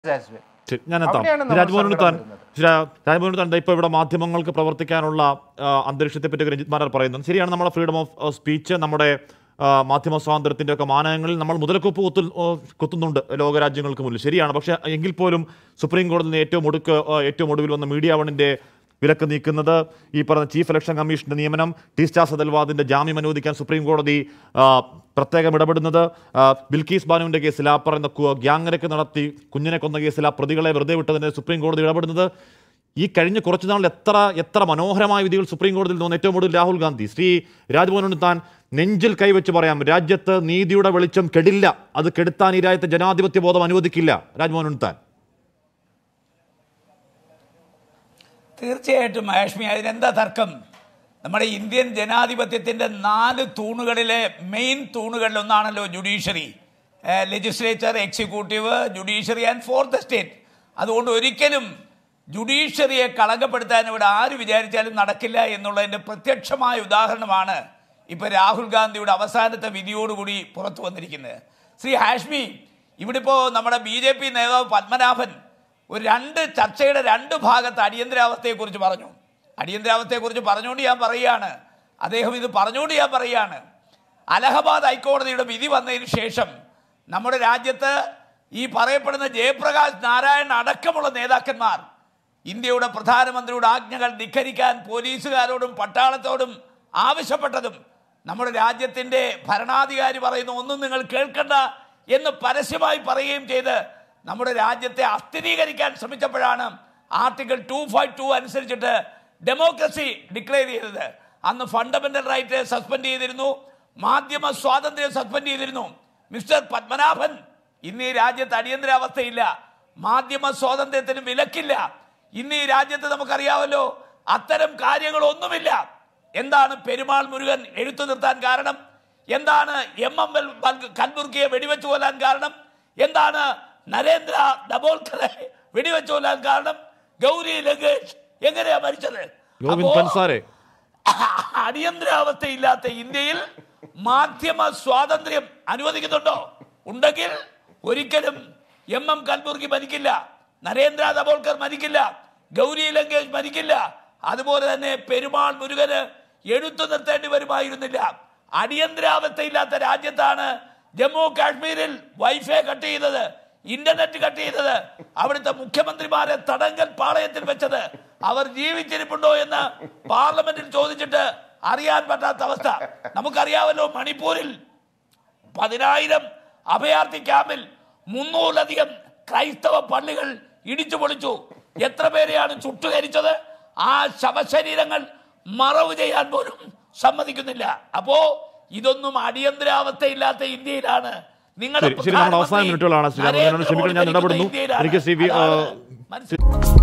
Jasmine ശരി ഞാൻ എത്താം അവിടെയാണ് നമ്മൾ രാജ്മോഹൻ സങ്കടം താൻ വരുന്നത്. രാജ്മോഹൻ താൻ ഇപ്പോൾ ഇവിടെ മാധ്യമങ്ങൾക്ക് പ്രവർത്തിക്കാനുള്ള ആ, അന്തരീക്ഷത്തെ പറ്റി രഞ്ജിത് മാരാർ പറയുന്നത് ശരിയാണ് നമ്മുടെ ഫ്രീഡം ഓഫ് സ്പീച്ച് നമ്മുടെ ആ, മാധ്യമ സ്വാതന്ത്ര്യത്തിന്റെ ഒക്കെ മാനങ്ങളിൽ നമ്മൾ മുതലക്കൊപ്പ് കുത്തു ആ, കുത്തുന്നുണ്ട് ലോകരാജ്യങ്ങൾക്ക് മുന്നിൽ ശരിയാണ് പക്ഷേ എങ്കിൽ പോലും സുപ്രീം കോടതിയിൽ നിന്ന് ഏറ്റവും ഒടുക്ക് ആ, ഏറ്റവും ഒടുവിൽ വന്ന മീഡിയ വണിന്റെ വിലക്ക് നീക്കുന്നത് ഈ പറഞ്ഞ ചീഫ് ഇലക്ഷൻ കമ്മീഷന്റെ നിയമനം ടി സ്റ്റാർ സദൽവാദിന്റെ ജാമ്യം അനുവദിക്കാൻ സുപ്രീം കോടതി ആ, പ്രത്യേകം ഇടപെടുന്നത് ആ, ബിൽക്കീസ് ബാനുവിന്റെ കേസിൽ ആ പറയുന്ന കു- ഗ്യാങ്ങരക്ക് നടത്തി കുഞ്ഞിനെ കൊന്ന കേസിൽ ആ പ്രതികളെ വെറുതെ വിട്ടതിന് സുപ്രീം കോടതി ഇടപെടുന്നത് ഈ കഴിഞ്ഞ കുറച്ചു നാളിൽ എത്ര എത്ര മനോഹരമായ വിധികൾ സുപ്രീം കോടതിയിൽ നിന്ന് ഏറ്റവും കൂടുതൽ രാഹുൽ ഗാന്ധി ശ്രീ രാജ്ഭവനോട് താൻ നെഞ്ചിൽ കൈവച്ച് പറയാം രാജ്യത്ത് നീതിയുടെ വെളിച്ചം കെടില്ല അത് കെടുത്താൻ ഈ രാജ്യത്തെ ജനാധിപത്യ ബോധം അനുവദിക്കില്ല രാജ്ഭവൻ താൻ തീർച്ചയായിട്ടും ആഷ്മി അതിനെന്താ തർക്കം നമ്മുടെ ഇന്ത്യൻ ജനാധിപത്യത്തിൻ്റെ നാല് തൂണുകളിലെ മെയിൻ തൂണുകളിൽ ഒന്നാണല്ലോ judiciary legislature executive judiciary and fourth state അതുകൊണ്ട് ഒരിക്കലും ജുഡീഷ്യറിയെ കളങ്കപ്പെടുത്താൻ ഇവിടെ ആര് വിചാരിച്ചാലും നടക്കില്ല എന്നുള്ളതിൻ്റെ പ്രത്യക്ഷമായ ഉദാഹരണമാണ് ഇപ്പോൾ രാഹുൽ ഗാന്ധിയുടെ അവസാനത്തെ വിധിയോടുകൂടി പുറത്തു വന്നിരിക്കുന്നത് ശ്രീ ഹാഷ്മി ഇവിടെ ഇപ്പോൾ നമ്മുടെ ബി ജെ പി നേതാവ് പത്മനാഭൻ ഒരു രണ്ട് ചർച്ചയുടെ രണ്ട് ഭാഗത്ത് അടിയന്തരാവസ്ഥയെക്കുറിച്ച് പറഞ്ഞു അടിയന്തരാവസ്ഥയെക്കുറിച്ച് പറഞ്ഞുകൊണ്ട് ഞാൻ പറയുകയാണ് അദ്ദേഹം ഇത് പറഞ്ഞുകൊണ്ട് ഞാൻ പറയുകയാണ് അലഹബാദ് ഹൈക്കോടതിയുടെ വിധി വന്നതിന് ശേഷം നമ്മുടെ രാജ്യത്ത് ഈ പറയപ്പെടുന്ന ജയപ്രകാശ് നാരായൺ അടക്കമുള്ള നേതാക്കന്മാർ ഇന്ത്യയുടെ പ്രധാനമന്ത്രിയുടെ ആജ്ഞകൾ ധിക്കരിക്കാൻ പോലീസുകാരോടും പട്ടാളത്തോടും ആവശ്യപ്പെട്ടതും നമ്മുടെ രാജ്യത്തിൻ്റെ ഭരണാധികാരി പറയുന്ന ഒന്നും നിങ്ങൾ കേൾക്കണ്ട എന്ന് പരസ്യമായി പറയുകയും ചെയ്ത് നമ്മുടെ രാജ്യത്തെ അസ്ഥിരീകരിക്കാൻ ശ്രമിച്ചപ്പോഴാണ് ആർട്ടിക്കിൾ ടു ഫൈവ് ടു അനുസരിച്ചിട്ട് ഡെമോക്രസി ഡിക്ലെയർ ചെയ്തത് അന്ന് ഫണ്ടമെന്റൽ റൈറ്റ് സസ്പെൻഡ് ചെയ്തിരുന്നു മാധ്യമ സ്വാതന്ത്ര്യം സസ്പെൻഡ് ചെയ്തിരുന്നു മിസ്റ്റർ പത്മനാഭൻ ഇന്ന് ഈ രാജ്യത്ത് അടിയന്തരാവസ്ഥയില്ല മാധ്യമ സ്വാതന്ത്ര്യത്തിന് വിലക്കില്ല ഇന്ന് ഈ രാജ്യത്ത് നമുക്കറിയാമല്ലോ അത്തരം കാര്യങ്ങളൊന്നുമില്ല എന്താണ് പെരുമാൾ മുരുകൻ എഴുത്തു നിർത്താൻ കാരണം എന്താണ് എം എം എൽ കൽബുർഗിയെ വെടിവെച്ചു കൊല്ലാൻ കാരണം എന്താണ് നരേന്ദ്ര ഡബോൾക്കറെ വെടിവെച്ചു കൊല്ലാൻ കാരണം ഗൗരി ലങ്കേഷ് എങ്ങനെയാ മരിച്ചത് ഗോവിന്ദ് അപ്പോ- പൻസാരെ അടിയന്തരാവസ്ഥയില്ലാത്ത ഇന്ത്യയിൽ മാധ്യമ സ്വാതന്ത്ര്യം അനുവദിക്കുന്നുണ്ടോ ഉണ്ടെങ്കിൽ ഒരിക്കലും എം എം കൽബുർഗി മരിക്കില്ല നരേന്ദ്ര ദബോൾക്കർ മരിക്കില്ല ഗൗരി ലങ്കേഷ് മരിക്കില്ല അതുപോലെ തന്നെ പെരുമാൾ മുരുകന് എഴുത്തു നിർത്തേണ്ടി വരുമായിരുന്നില്ല അടിയന്തരാവസ്ഥയില്ലാത്ത രാജ്യത്താണ് ജമ്മു കാശ്മീരിൽ വൈഫൈ കട്ട് ചെയ്തത് ഇന്റർനെറ്റ് കട്ട് ചെയ്തത് അവിടുത്തെ മുഖ്യമന്ത്രിമാരെ തടങ്കൽ പാളയത്തിൽ വെച്ചത് അവർ ജീവിച്ചിരിപ്പുണ്ടോ എന്ന് പാർലമെന്റിൽ ചോദിച്ചിട്ട് അറിയാൻ പറ്റാത്ത അവസ്ഥ നമുക്കറിയാമല്ലോ മണിപ്പൂരിൽ പതിനായിരം അഭയാർത്ഥി ക്യാമ്പിൽ മുന്നൂറിലധികം ക്രൈസ്തവ പള്ളികൾ ഇടിച്ചു പൊളിച്ചു എത്ര പേരെയാണ് ചുട്ടുകരിച്ചത് ആ ശവശരീരങ്ങൾ മറവ് ചെയ്യാൻ പോലും സമ്മതിക്കുന്നില്ല അപ്പോ ഇതൊന്നും അടിയന്തരാവസ്ഥയില്ലാത്ത ഇന്ത്യയിലാണ് നിങ്ങളുടെ ശരി ശരി നമ്മുടെ അവസാന പ്രധാനമന്ത്രി മിനിറ്റുകളാണ് ശ്രീ രാമചന്ദ്രൻ ക്ഷമിക്കണം ഞാൻ നരേന്ദ്രമോദി ഇടപെടുന്നു ഭരിക്കുന്ന ഇന്ത്യയിലാണ്. എനിക്ക് സി വി അതാണ് മനസ്സിലാക്കുന്നത്